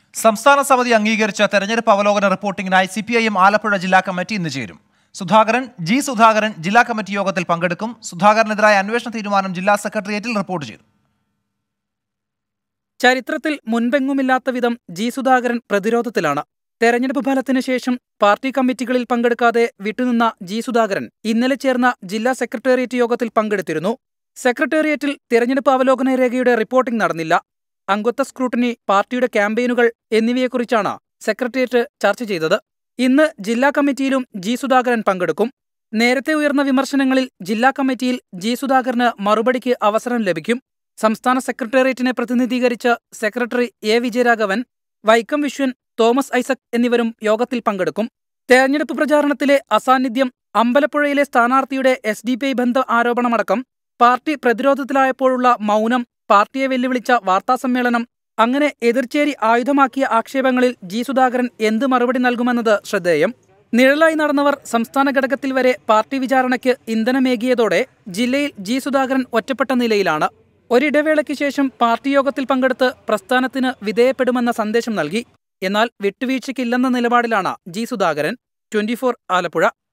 സംസ്ഥാന സമിതി അംഗീകരിച്ച തെരഞ്ഞെടുപ്പ് അവലോകന റിപ്പോർട്ടിംഗിനായി C P I M Alappuzha ജില്ലാ കമ്മിറ്റി ഇന്ന് ചേരും സുധാകരൻ ജി സുധാകരൻ ജില്ലാ കമ്മിറ്റി യോഗത്തിൽ പങ്കെടുക്കും സുധാകരനെതിരായ അന്വേഷണ തീരുമാനം ജില്ലാ സെക്രട്ടേറിയറ്റിൽ റിപ്പോർട്ട് ചെയ്തു ചരിത്രത്തിൽ മുൻപെങ്ങുമില്ലാത്ത വിധം ജി സുധാകരൻ പ്രതിരോധത്തിലാണ് തെരഞ്ഞെടുപ്പ് ഫലത്തിന് ശേഷം പാർട്ടി കമ്മിറ്റികളിൽ പങ്കെടുക്കാതെ വിട്ടുനിന്ന ജി സുധാകരൻ ഇന്നലെ ചേർന്ന ജില്ലാ സെക്രട്ടേറിയറ്റ് യോഗത്തിൽ പങ്കെടുത്തിരുന്നു സെക്രട്ടേറിയറ്റിൽ തെരഞ്ഞെടുപ്പ് അവലോകന രേഖയുടെ റിപ്പോർട്ടിംഗ് നടന്നില്ല അംഗത്വ സ്ക്രൂട്ടിനി പാർട്ടിയുടെ ക്യാമ്പയിനുകൾ എന്നിവയെക്കുറിച്ചാണ് സെക്രട്ടേറിയറ്റ് ചർച്ച ചെയ്തത് ഇന്ന് ജില്ലാ കമ്മിറ്റിയിലും ജി സുധാകരൻ പങ്കെടുക്കും നേരത്തെ ഉയർന്ന വിമർശനങ്ങളിൽ ജില്ലാ കമ്മിറ്റിയിൽ ജി സുധാകരന് മറുപടിക്ക് അവസരം ലഭിക്കും സംസ്ഥാന സെക്രട്ടേറിയറ്റിനെ പ്രതിനിധീകരിച്ച് സെക്രട്ടറി എ വിജയരാഘവൻ വൈക്കം വിശ്വൻ തോമസ് ഐസക് എന്നിവരും യോഗത്തിൽ പങ്കെടുക്കും തെരഞ്ഞെടുപ്പ് പ്രചാരണത്തിലെ അസാന്നിധ്യം അമ്പലപ്പുഴയിലെ സ്ഥാനാർത്ഥിയുടെ എസ് ഡി പി ഐ ബന്ധ ആരോപണമടക്കം പാർട്ടി പ്രതിരോധത്തിലായപ്പോഴുള്ള മൗനം പാർട്ടിയെ വെല്ലുവിളിച്ച വാർത്താസമ്മേളനം അങ്ങനെ എതിർച്ചേരി ആയുധമാക്കിയ ആക്ഷേപങ്ങളിൽ ജി സുധാകരൻ എന്ത് മറുപടി നൽകുമെന്നത് ശ്രദ്ധേയം നിഴലായി നടന്നവർ സംസ്ഥാന ഘടകത്തിൽ വരെ പാർട്ടി വിചാരണയ്ക്ക് ഇന്ധനമേകിയതോടെ ജില്ലയിൽ ജി സുധാകരൻ ഒറ്റപ്പെട്ട നിലയിലാണ് ഒരിടവേളയ്ക്ക് ശേഷം പാർട്ടി യോഗത്തിൽ പങ്കെടുത്ത് പ്രസ്ഥാനത്തിന് വിധേയപ്പെടുമെന്ന സന്ദേശം നൽകി എന്നാൽ വിട്ടുവീഴ്ചയ്ക്കില്ലെന്ന നിലപാടിലാണ് ജി സുധാകരൻ ട്വന്റി ആലപ്പുഴ